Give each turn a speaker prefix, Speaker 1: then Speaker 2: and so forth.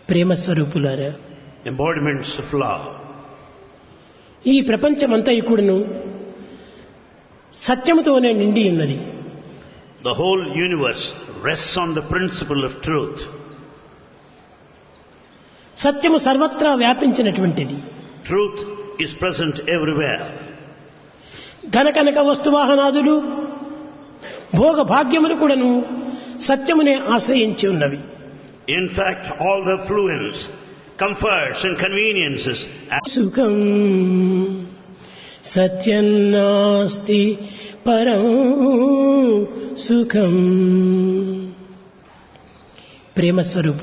Speaker 1: ప్రేమ స్వరూపులారా
Speaker 2: embodiments of love.
Speaker 1: ఈ ప్రపంచమంతా కూడాను సత్యముతోనే నిండి ఉన్నది
Speaker 2: The whole universe rests on the principle of truth.
Speaker 1: సత్యము సర్వత్రా వ్యాపించినటువంటిది
Speaker 2: Truth is present everywhere.
Speaker 1: ధనకనక వస్తువాహనాదులు భోగ భాగ్యములు కూడాను సత్యమునే ఆశ్రయించి ఉన్నవి
Speaker 2: In fact, all the affluence, comforts and conveniences
Speaker 1: సుఖం సత్యం నాస్తి పరం సుఖం ప్రేమ స్వరూపు